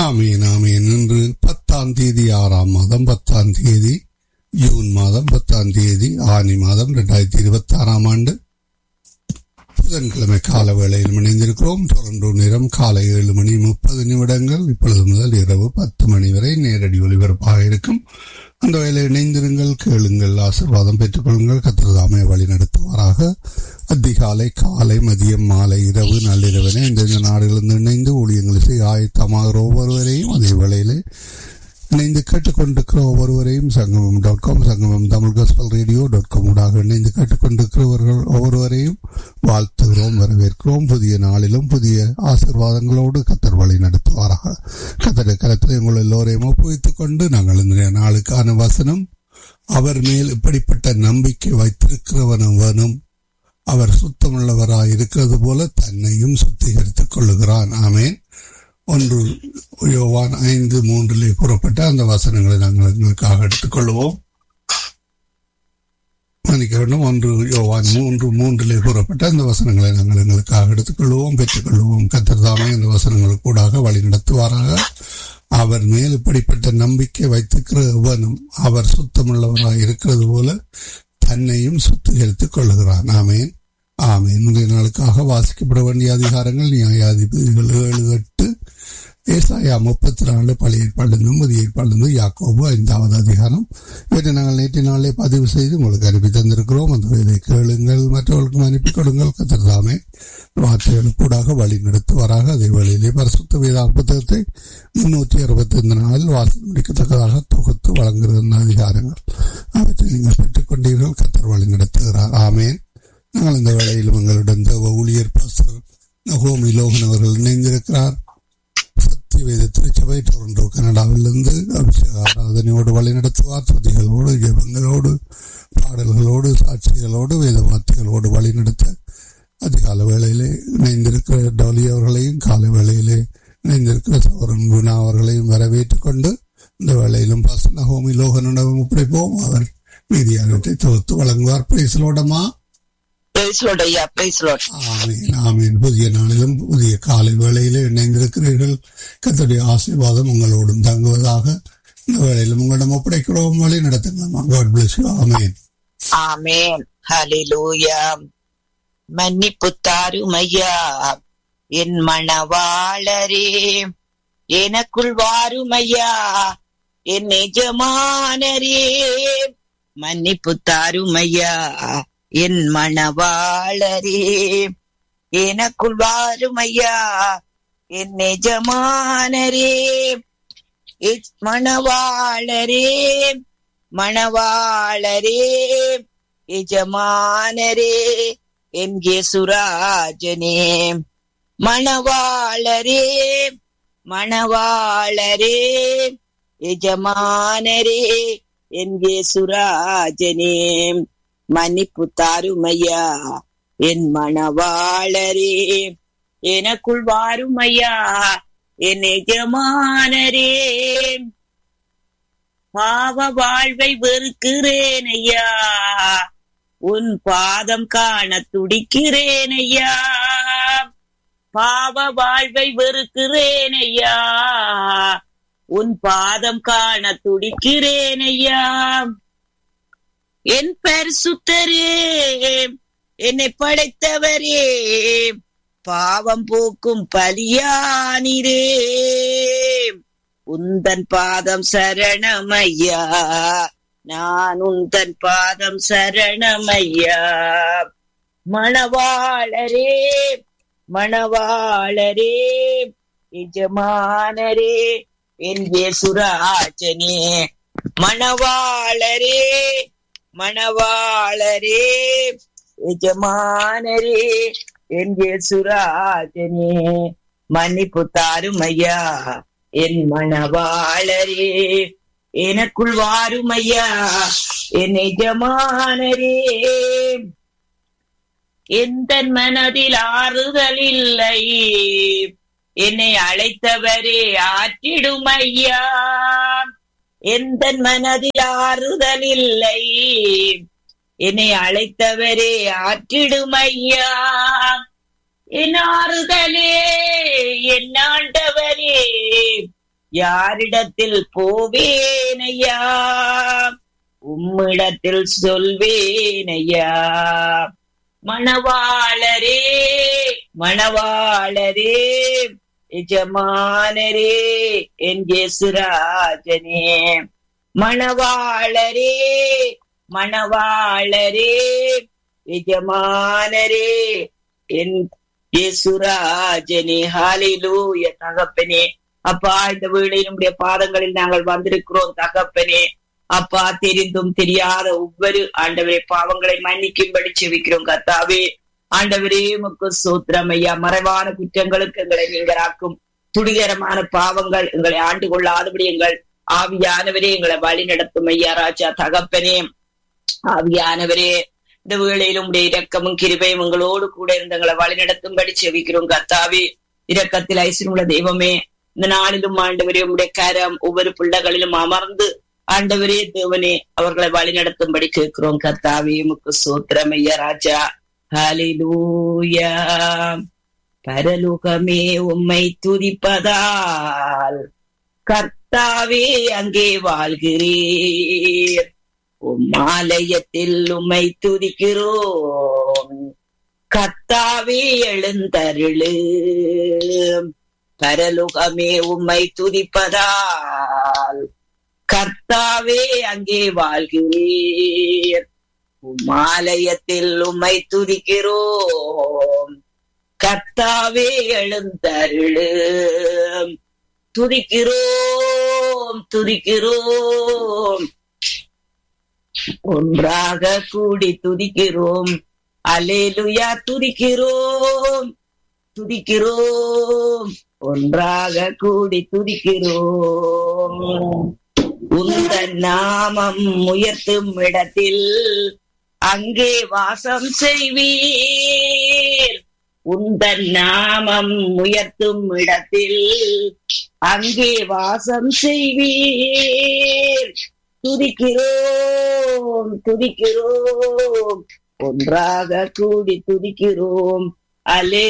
ஆமீன் ஆமீன் இன்று பத்தாம் தேதி ஆறாம் மாதம் பத்தாம் தேதி ஜூன் மாதம் பத்தாம் தேதி ஆனி மாதம் இரண்டாயிரத்தி இருபத்தி ஆறாம் ஆண்டு புதன்கிழமை கால வேளையில் இணைந்திருக்கிறோம் தொடர்ந்து நேரம் காலை ஏழு மணி முப்பது நிமிடங்கள் இப்பொழுது முதல் இரவு பத்து மணி வரை நேரடி ஒளிபரப்பாக இருக்கும் அந்த வேலை இணைந்திருங்கள் கேளுங்கள் ஆசிர்வாதம் பெற்றுக் கொள்ளுங்கள் கத்திரதாமை வழி நடத்துவாராக அதிகாலை காலை மதியம் மாலை இரவு நள்ளிரவனை இந்த நாடுகளிலிருந்து இணைந்து ஊழியங்களை செய்ய ஆயத்தமாகிற ஒவ்வொருவரையும் அதே வேளையிலே இணைந்து கேட்டுக்கொண்டிருக்கிற ஒவ்வொருவரையும் சங்கமம் dot com Sangamam Tamil gospel radio dot com ஊடாக இணைந்து கேட்டுக்கொண்டிருக்கிறவர்கள் ஒவ்வொருவரையும் வாழ்த்துகிறோம் வரவேற்கிறோம் புதிய நாளிலும் புதிய ஆசிர்வாதங்களோடு கத்தர் வழி நடத்துவாராக கத்தர் கருத்தில் உங்கள் எல்லோரையும் ஒப்புவித்துக் கொண்டு நாங்கள் இந்த நாளுக்கான வசனம் அவர் மேல் இப்படிப்பட்ட நம்பிக்கை வைத்திருக்கிறவனும் அவர் சுத்தமுள்ளவராய் இருக்கிறது போல தன்னையும் சுத்திகரித்துக் கொள்ளுகிறான் ஆமேன் ஒன்று யோவான் ஐந்து மூன்றிலே கூறப்பட்ட அந்த வசனங்களை நாங்கள் எங்களுக்காக எடுத்துக்கொள்வோம் மன்னிக்க வேண்டும் ஒன்று யோவான் மூன்று மூன்றிலே கூறப்பட்ட அந்த வசனங்களை நாங்கள் எங்களுக்காக எடுத்துக்கொள்வோம் பெற்றுக்கொள்வோம் கத்திரதாமே அந்த வசனங்கள் கூடாக வழி நடத்துவாராக அவர் மேல் இப்படிப்பட்ட நம்பிக்கை வைத்திருக்கிற எவனும் அவர் சுத்தமுள்ளவராய் இருக்கிறது போல தன்னையும் சுத்திகரித்துக் கொள்ளுகிறான் ஆமேன் ஆமேன் இன்றைய நாளுக்காக வாசிக்கப்பட வேண்டிய அதிகாரங்கள் நியாயாதிபதிகள் ஏழு எட்டு ஏசாயா முப்பத்தி நாலு பழைய ஏற்பாடு புதிய ஏற்பாடு யாக்கோபு ஐந்தாவது அதிகாரம் இவற்றை நாங்கள் நேற்று நாளே பதிவு செய்து உங்களுக்கு அனுப்பி தந்திருக்கிறோம் அந்த இதை கேளுங்கள் மற்றவர்களுக்கும் அனுப்பி கொடுங்கள் கத்திரதாமே வார்த்தைகளுக்கூடாக வழி நடத்துவாராக அதே வழியிலே பரிசுத்த வேதா புத்தகத்தை முன்னூற்றி அறுபத்தி ஐந்து நாளில் வாசி முடிக்கத்தக்கதாக தொகுத்து வழங்குகிற அதிகாரங்கள் அவற்றை நீங்கள் பெற்றுக்கொண்டீர்கள் கத்தர் வழி நடத்துகிறார் ஆமேன் நாங்கள் இந்த வேளையிலும் எங்களுடன் தேவ ஊழியர் பாஸ்டர் நகோமி லோகன் அவர்கள் இணைந்திருக்கிறார் சத்திய வேத திருச்சபை டொரண்டோ கனடாவிலிருந்து அபிஷேக ஆராதனையோடு வழிநடத்துவார் துதிகளோடு ஜெபங்களோடு பாடல்களோடு சாட்சிகளோடு வேத வார்த்தைகளோடு வழிநடத்த அதிகால வேளையிலே இணைந்திருக்கிற டோலி அவர்களையும் காலை வேளையிலே இணைந்திருக்கிற சௌரன் குணா அவர்களையும் வரவேற்றுக் கொண்டு இந்த வேளையிலும் பாச நகோமி லோகனிடம் ஒப்படைப்போம் அவர் மீதியானத்தை தொகுத்து வழங்குவார் பேசலோடமா ஆமீன் ஆமீன் புதிய நாளிலும் புதிய காலை வேளையிலே இணைந்திருக்கிறீர்கள் கத்தடைய ஆசீர்வாதம் உங்களோடும் தங்குவதாக இந்த வேளையிலும் உங்களிடம் ஒப்படைக்கிறோம் வழி நடத்துங்க ஆமேன் ஆமேன் ஹலிலூயா மன்னிப்பு தாரும் ஐயா என் மணவாளரே எனக்குள் வாரும் ஐயா என் எஜமானரே மன்னிப்பு தாரும் ஐயா என் மணவாளரே எனக்குள் வாரும் ஐயா என் எஜமானரே மணவாளரே மணவாளரே எஜமானரே என்கே சுராஜனே மணவாளரே மணவாளரே எஜமானரே என்கே சுராஜனே மன்னிப்பு தாருமையா என் மணவாளரே எனக்குள் வாருமையா என் எஜமானரே பாவ வாழ்வை வெறுக்கிறேன் ஐயா உன் பாதம் காண துடிக்கிறேன் ஐயா பாவ வாழ்வை வெறுக்கிறேன் ஐயா உன் பாதம் காண துடிக்கிறேன் ஐயா என் பரிசுத்தரே என்னை படைத்தவரே பாவம் போக்கும் பலியானிரே உந்தன் பாதம் சரணமையா நான் உந்தன் பாதம் சரணமையா மணவாளரே மணவாளரே எஜமானரே என் சுராஜனே மணவாளரே மணவாளரே எஜமானரே என் சுராஜனே மன்னிப்பு தாருமையா என் மணவாளரே எனக்குள் வாருமையா என் எஜமானரே எந்த மனதில் ஆறுதல் இல்லை என்னை அழைத்தவரே ஆற்றிடும் ஐயா எந்த மனதில் ஆறுதல் இல்லை என்னை அழைத்தவரே ஆற்றிடும் ஐயா என் ஆறுதலே என் ஆண்டவரே யாரிடத்தில் போவேனையா உம்மிடத்தில் சொல்வேனையா மணவாளரே மணவாளரே எஜமானரே என் ஜேசுராஜனே மணவாளரே மணவாளரே எஜமானரே என் இயேசுராஜனே ஹalleluya தகப்பனே அப்பா இந்த வேளையில் நம்முடைய பாதங்களில் நாங்கள் வந்திருக்கிறோம் தகப்பனே அப்பா தெரிந்தும் தெரியாத ஒவ்வொரு ஆண்டவரே பாவங்களை மன்னிக்கும்படி செவிக்கிறோம் கர்த்தாவே ஆண்டவரே உமக்கு சூத்திரம் ஐயா மறைவான குற்றங்களுக்கு எங்களை நீங்களாக்கும் துடிகரமான பாவங்கள் எங்களை ஆண்டு கொள்ளாதபடி எங்கள் ஆவியானவரே எங்களை வழி நடத்தும் ஐயா ராஜா தகப்பனே ஆவியானவரே இந்த வேளையிலும் உடைய இரக்கமும் கிருபையும் உங்களோடு கூட இருந்து எங்களை வழி நடத்தும்படி செவிக்கிறோம் கர்த்தாவே இரக்கத்தில் ஐஸ்வர்யமுள்ள தெய்வமே இந்த நாளிலும் ஆண்டவரே உடைய கரம் ஒவ்வொரு பிள்ளைகளிலும் அமர்ந்து ஆண்டவரே தேவனே அவர்களை வழி நடத்தும்படி கேட்கிறோம் கர்த்தாவே முக்கு சூத்திரம் ஐயா ராஜா ஹalleluya பரலோகமே உம்மை துதிப்பதால் கர்த்தாவே அங்கே வாழ்கிறீர் உம் ஆலயத்தில் உம்மை துதிக்கிறோம் கர்த்தாவே எழுந்தருளு பரலோகமே உம்மை துதிப்பதால் கர்த்தாவே அங்கே வாழ்கிறீர் உம் ஆலயத்தில் உம்மை துதிக்கிறோம் கர்த்தாவே எழுந்தருளு துதிக்கிறோம் துதிக்கிறோம் ஒன்றாக கூடி துதிக்கிறோம் அலேலுயா துதிக்கிறோம் துதிக்கிறோம் ஒன்றாக கூடி துதிக்கிறோம் உந்தன் நாமம் உயர்த்தும் இடத்தில் அங்கே வாசம் செய்வீர் உந்தன் நாமம் உயர்த்தும் இடத்தில் அங்கே வாசம் செய்வீர் துதிக்கிறோம் துதிக்கிறோம் ஒன்றாக கூடி துதிக்கிறோம் அலே